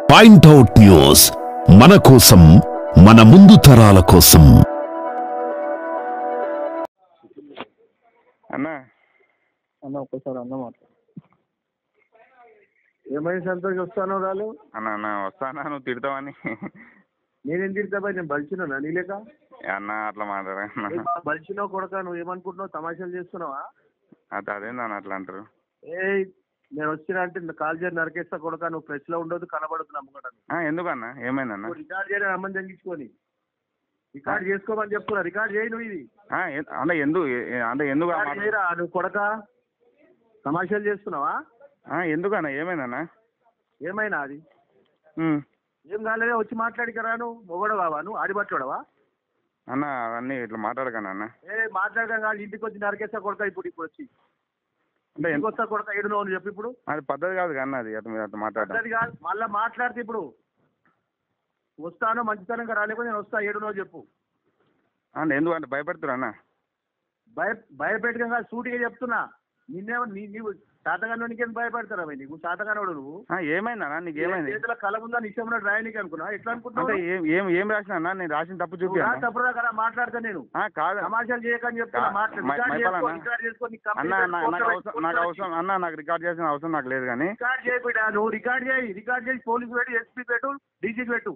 Point out news మన కోసం మన ముందు తరాల కోసం అన్న అన్న ఒక్కసారి అన్న మాట ఏమైంది సంతోష్ వస్తానో రాలు అన్న అన్న వస్తానా నువ్వు తిడతావని నేనేం తిడతా బాయ్ నేను బలిచినా నీలేక అన్న అట్లా మాట్లాడన్న బలిచినావు కొడక నువ్వు ఏమనుకుంటున్నావు తమాషాలు చేస్తున్నావా అది అదేందన్న అట్లా అంటారు ఏ నేను వచ్చినా అంటే కాల్ చేసి నరికేస్తా కొడక నువ్వు ప్రెస్ లో ఉండదు కనబడదు నమ్ముకోవడానికి ఆ, ఎందుకన్న ఏమైందన్న నువ్వు రికార్డ్ చేయని అమ్మని తగ్గించుకొని రికార్డ్ చేసుకోమని చెప్తున్నా రికార్డ్ చేయి నువ్వు ఇది ఆ, ఎ- అంటే ఎందుకు ఎ- ఎ- అంటే ఎందుకు ఆ రికార్డ్ మాట- చేయరా నువ్వు కొడక తమాషాలు చేస్తున్నావా ఆ, ఎందుకన్న ఏమైందన్న ఏమైనా అది ఉమ్. ఏం కాలేదా వచ్చి మాట్లాడికరా నువ్వు మొగడవా నువ్వు ఆడిపట్టుడవా అన్న అవన్నీ ఇట్లా మాట్లాడకన్నా అన్న ఏ మాట్లాడడం కాదు ఇంటికి వచ్చి నరికేస్తా కొడక ఇప్పుడు ఇప్పుడు వచ్చి అంటే ఇంటికి ఎంత- వస్తా కొడక ఏడు నువ్వు చెప్పు ఇప్పుడు అది పద్ధతి కాదు కన్నా అది అట్లా మీరు అట్లా మాట్లాడడం అది కాదు మళ్ళా మాట్లాడితే ఇప్పుడు వస్తాను మంచితనంగా రాలేకపోతే నేను వస్తా ఏడు నువ్వు చెప్పు అంటే ఎందుకంటే భయపెడుతురా అన్న భయ భయపెట్టడం కాదు సూటిగా చెప్తున్నా నిన్నేమో నీ నీవు శాతగానోనికి ఏం భయపెడతారా భయ్ నీకు శాతగానోడు నువ్వు ఆ, ఏమైందన్న నీకు ఏమైంది చేతుల కళ ఉందా నిశ్చయం రాయనికి అనుకున్నా ఎట్లా అంటే అనుకుంటున్నావు ఏం ఏం ఏం రాసిన అన్న నేను రాసిన తప్పు చూపి నువ్వు రా అన్న. తప్పురా కదా మాట్లాడతా నేను ఆ, కాదు సమాచారం చేయకని చెప్తున్నా కా- మాట్లాడు మై- రికార్డ్ మైపాల్ చేసుకో అన్న. రికార్డ్ చేసుకో నీ అన్న కంపెనీ నా- నాకు అవసరం నాకు అవసరం అన్న నాకు రికార్డ్ చేసిన అవసరం నాకు లేదు కానీ రికార్డ్ చేయి బిడ్డ నువ్వు రికార్డ్ చేయి రికార్డ్ చేసి పోలీసు పెట్టు ఎస్పీ పెట్టు డీజీకి పెట్టు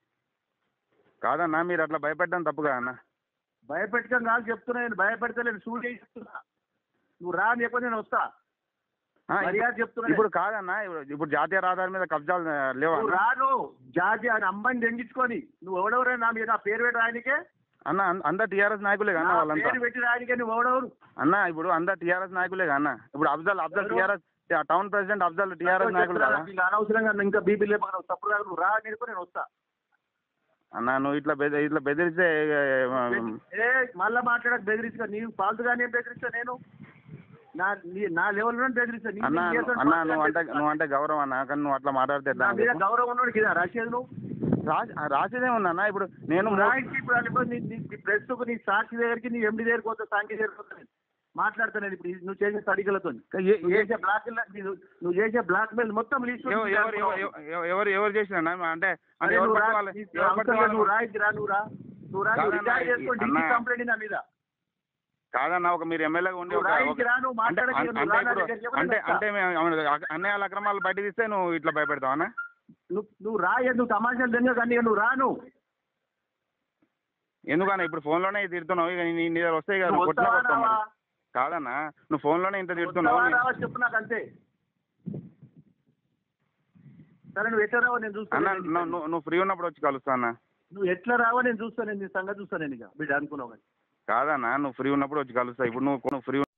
కాదన్నా మీరు అట్లా భయపెట్టడం తప్పు కదా అన్న భయపెట్టడం కాదు చెప్తున్నా నేను భయపెడతలేను సూట్ చేసి చెప్తున్నా నువ్వు రా అని చెప్పి నేను వస్తా ఆ, మర్యాద చెప్తున్నా ఇప్పుడు కాదన్నా ఇప్పుడు ఇప్పుడు జాతీయ రహదారి మీద కబ్జాలు ఆ, లేవా నువ్వు అన్న? రాను జాతి అని అమ్మాయిని దెంగించుకొని నువ్వు ఎవడెవరే నా మీద నా పేరు పెట్టి రాయనికే అన్న అన్- అందరు టీఆర్ఎస్ నాయకులే నా కన్నా వాళ్ళంతా పేరు పెట్టి రాయనికే నువ్వు ఎవడెవరు అన్న ఇప్పుడు అందరు టీఆర్ఎస్ నాయకులే కన్నా ఇప్పుడు Afzal Afzal TRS town president Afzal TRS నాయకులు కదా ఇంకా అనవసరంగా ఇంకా బీపీ లేపక తప్పుడు రాదు నువ్వు రా అని చెప్పి నేను వస్తా అన్న నువ్వు ఇట్లా బెద ఇట్లా బెదిరిస్తే ఆ, ఏ మళ్ళా మాట్లాడక బెదిరించుకో నీవు ఫాల్తుగానే బెదిరిస్తా నేను నా నీ- నా లెవెల్లో బెదిరిస్తా నీ- అన్న నీ చేతులు అన్న నువ్వు అంటే మాట్లాడితే నువ్వు అంటే గౌరవం అన్న కానీ నువ్వు అట్లా మాట్లాడితే ఎట్లా నా అని మీద చెప్పు. గౌరవం ఉన్నాడు కదా రాసేది నువ్వు రాసి రాసేదే ఉందన్న ఇప్పుడు నేను నువ్వు మో- రాయించి ఇప్పుడు అనుకో నీ నీ నీ ప్రెస్కు నీ సాక్షి దగ్గరికి నీ ఎండి దగ్గరికి పోతా సాంఖ్య దగ్గరికి పోతా నేను. మాట్లాడతాను ఇప్పుడు ఈ- నువ్వు చేసే తడికలతో ఏ- నువ్వు ఏ- చేసే బ్లాక్ నువ్వు చేసే బ్లాక్ మెయిల్ మొత్తం లిస్ట్ ఎవ- ఎవరు ఎవరు ఎవరు- ఎవరు ఎవరు చేసిన అంటే అంటే ఎవరు నువ్వు రా పడితే వాళ్ళే- నీ- ఎవరు పడితే అవసరం లేదు, నువ్వు వాళ్ళే- రాయించి రా నువ్వు రా నువ్వు రా నువ్వు కాదన్నా, రికార్డ్ చేసుకొని అన్నా. డీసీ కంప్లైంట్ నా మీద కాదన్న ఒక మీరు ఎమ్మెల్యేగా ఉండి నువ్వు ఒక రాయించి ఒక- రా నువ్వు అంటే మాట్లాడక అంటే నువ్వు రా నా ఇప్పుడు దగ్గరికి ఎవరు అంటే వస్తా? అంటే మేము అవును, అ- అన్నయ్య అక్రమాలు బయట తీస్తే నువ్వు ఇట్లా భయపెడతావు అన్న నువ్వు నువ్వు రాయ నువ్వు తమాషాలు తెంగ కానీ నువ్వు రాను ఎందుకన్నా ఇప్పుడు ఫోన్లోనే తిడుతున్నావు ఇక నీ నీ దగ్గర వస్తాయి కదా నువ్వు కొట్టినా వస్తావా కొడతావు మరి. రావా? కాదన్నా నువ్వు ఫోన్లోనే ఇంత తిడుతున్నావు వస్తావా నీ- రావా చెప్పు నాకు అంతే సరే నువ్వు ఎట్లా రావో నేను అన్న చూస్తాను నువ్వు- నువ్వు నువ్వు ఫ్రీ ఉన్నప్పుడు వచ్చి కలుస్తా అన్న నువ్వు ఎట్లా రావో నేను చూస్తాను నేను నీ సంగతి చూస్తాను నేను ఇక బిడ్డ అనుకున్నావు కానీ కాదన్నా నువ్వు ఫ్రీ ఉన్నప్పుడు వచ్చి కలుస్తా ఇప్పుడు నువ్వు నువ్వు ఫ్రీ